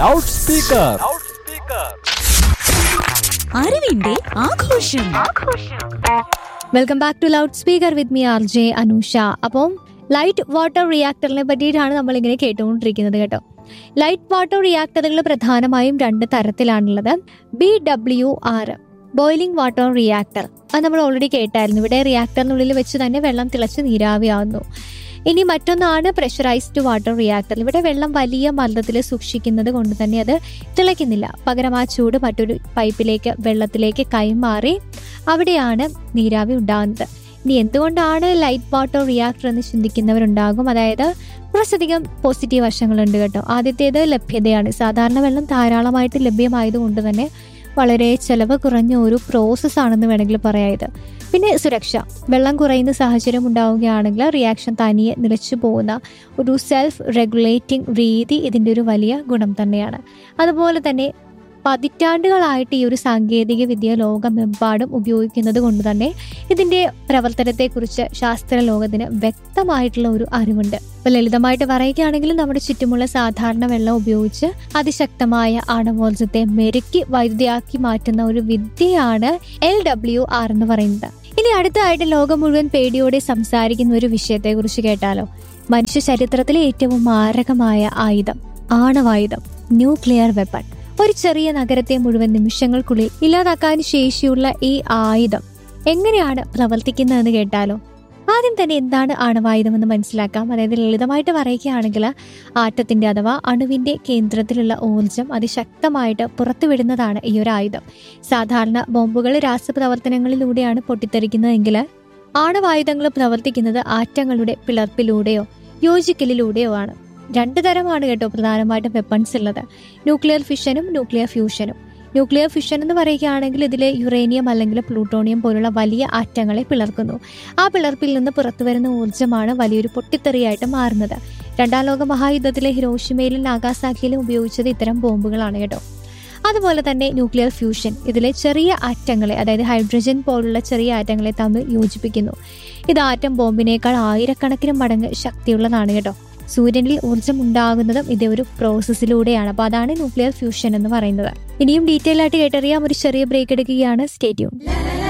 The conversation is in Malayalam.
ലൗഡ് സ്പീക്കർ അറിവിന്റെ ആഘോഷം welcome back to loud speaker with me R J Anusha അപ്പം ലൈറ്റ് വാട്ടർ റിയാക്ടറിനെ പറ്റിയിട്ടാണ് നമ്മൾ ഇങ്ങനെ കേട്ടുകൊണ്ടിരിക്കുന്നത് കേട്ടോ ലൈറ്റ് വാട്ടർ റിയാക്ടറുകൾ പ്രധാനമായും രണ്ട് തരത്തിലാണുള്ളത് B W R boiling water reactor അത് നമ്മൾ ഓൾറെഡി കേട്ടായിരുന്നു ഇവിടെ റിയാക്ടറിനുള്ളിൽ വെച്ച് തന്നെ വെള്ളം തിളച്ച് നീരാവിയാവുന്നു ഇനി മറ്റൊന്നാണ് പ്രഷറൈസ്ഡ് വാട്ടർ റിയാക്ടർ ഇവിടെ വെള്ളം വലിയ മർദ്ദത്തിൽ സൂക്ഷിക്കുന്നത് കൊണ്ട് തന്നെ അത് തിളയ്ക്കുന്നില്ല പകരം ആ ചൂട് മറ്റൊരു പൈപ്പിലേക്ക് വെള്ളത്തിലേക്ക് കൈമാറി അവിടെയാണ് നീരാവി ഉണ്ടാകുന്നത് ഇനി എന്തുകൊണ്ടാണ് ലൈറ്റ് വാട്ടർ റിയാക്ടർ എന്ന് ചിന്തിക്കുന്നവരുണ്ടാകും അതായത് കുറച്ചധികം പോസിറ്റീവ് വശങ്ങളുണ്ട് കേട്ടോ ആദ്യത്തേത് ലഭ്യതയാണ് സാധാരണ വെള്ളം ധാരാളമായിട്ട് ലഭ്യമായതുകൊണ്ട് തന്നെ വളരെ ചെലവ് കുറഞ്ഞ ഒരു പ്രോസസ്സ് ആണെന്ന് വേണമെങ്കിൽ പറയാം ഇത് പിന്നെ സുരക്ഷ വെള്ളം കുറയുന്ന സാഹചര്യം ഉണ്ടാവുകയാണെങ്കിൽ റിയാക്ഷൻ തനിയെ നിലച്ചു പോകുന്ന ഒരു സെൽഫ് റെഗുലേറ്റിംഗ് രീതി ഇതിൻ്റെ ഒരു വലിയ ഗുണം തന്നെയാണ് അതുപോലെ തന്നെ പതിറ്റാണ്ടുകളായിട്ട് ഈ ഒരു സാങ്കേതിക വിദ്യ ലോകമെമ്പാടും ഉപയോഗിക്കുന്നത് കൊണ്ട് തന്നെ ഇതിന്റെ പ്രവർത്തനത്തെക്കുറിച്ച് ശാസ്ത്ര ലോകത്തിന് വ്യക്തമായിട്ടുള്ള ഒരു അറിവുണ്ട് ഇപ്പൊ ലളിതമായിട്ട് പറയുകയാണെങ്കിൽ നമ്മുടെ ചുറ്റുമുള്ള സാധാരണ വെള്ളം ഉപയോഗിച്ച് അതിശക്തമായ ആണവോർജത്തെ മെരുക്കി വൈദ്യുതിയാക്കി മാറ്റുന്ന ഒരു വിദ്യയാണ് എൽ ഡബ്ല്യു ആർ എന്ന് പറയുന്നത് ഇനി അടുത്തതായിട്ട് ലോകം മുഴുവൻ പേടിയോടെ സംസാരിക്കുന്ന ഒരു വിഷയത്തെക്കുറിച്ച് കേട്ടാലോ മനുഷ്യ ചരിത്രത്തിലെ ഏറ്റവും മാരകമായ ആയുധം ആണവായുധം ന്യൂക്ലിയർ വെപ്പൺ ഒരു ചെറിയ നഗരത്തെ മുഴുവൻ നിമിഷങ്ങൾക്കുള്ളിൽ ഇല്ലാതാക്കാൻ ശേഷിയുള്ള ഈ ആയുധം എങ്ങനെയാണ് പ്രവർത്തിക്കുന്നതെന്ന് കേട്ടാലോ ആദ്യം തന്നെ എന്താണ് ആണവായുധം എന്ന് മനസ്സിലാക്കാം അതായത് ലളിതമായിട്ട് പറയുകയാണെങ്കിൽ ആറ്റത്തിന്റെ അഥവാ അണുവിന്റെ കേന്ദ്രത്തിലുള്ള ഊർജം അതിശക്തമായിട്ട് പുറത്തുവിടുന്നതാണ് ഈ ഒരു ആയുധം സാധാരണ ബോംബുകൾ രാസപ്രവർത്തനങ്ങളിലൂടെയാണ് പൊട്ടിത്തെറിക്കുന്നതെങ്കിൽ ആണവായുധങ്ങൾ പ്രവർത്തിക്കുന്നത് ആറ്റങ്ങളുടെ പിളർപ്പിലൂടെയോ യോജിക്കലിലൂടെയോ ആണ് രണ്ട് തരമാണ് കേട്ടോ പ്രധാനമായിട്ടും വെപ്പൺസ് ഉള്ളത് ന്യൂക്ലിയർ ഫിഷനും ന്യൂക്ലിയർ ഫ്യൂഷനും ന്യൂക്ലിയർ ഫിഷൻ എന്ന് പറയുകയാണെങ്കിൽ ഇതിലെ യുറേനിയം അല്ലെങ്കിൽ പ്ലൂട്ടോണിയം പോലുള്ള വലിയ ആറ്റങ്ങളെ പിളർക്കുന്നു ആ പിളർപ്പിൽ നിന്ന് പുറത്തു വരുന്ന ഊർജ്ജമാണ് വലിയൊരു പൊട്ടിത്തെറിയായിട്ട് മാറുന്നത് രണ്ടാം ലോക മഹായുദ്ധത്തിലെ ഹിരോഷിമയിലും നാഗാസാക്കിയിലും ഉപയോഗിച്ചത് ഇത്തരം ബോംബുകളാണ് കേട്ടോ അതുപോലെ തന്നെ ന്യൂക്ലിയർ ഫ്യൂഷൻ ഇതിലെ ചെറിയ ആറ്റങ്ങളെ അതായത് ഹൈഡ്രജൻ പോലുള്ള ചെറിയ ആറ്റങ്ങളെ തമ്മിൽ യോജിപ്പിക്കുന്നു ഇത് ആറ്റം ബോംബിനേക്കാൾ ആയിരക്കണക്കിന് മടങ്ങ് ശക്തിയുള്ളതാണ് കേട്ടോ സൂര്യനിൽ ഊർജ്ജം ഉണ്ടാകുന്നതും ഇതേ ഒരു പ്രോസസ്സിലൂടെയാണ് അപ്പോൾ അതാണ് ന്യൂക്ലിയർ ഫ്യൂഷൻ എന്ന് പറയുന്നത് ഇനിയും ഡീറ്റെയിൽ ആയിട്ട് കേട്ടറിയാം ഒരു ചെറിയ ബ്രേക്ക് എടുക്കുകയാണ് സ്റ്റേറ്റ്യൂൺ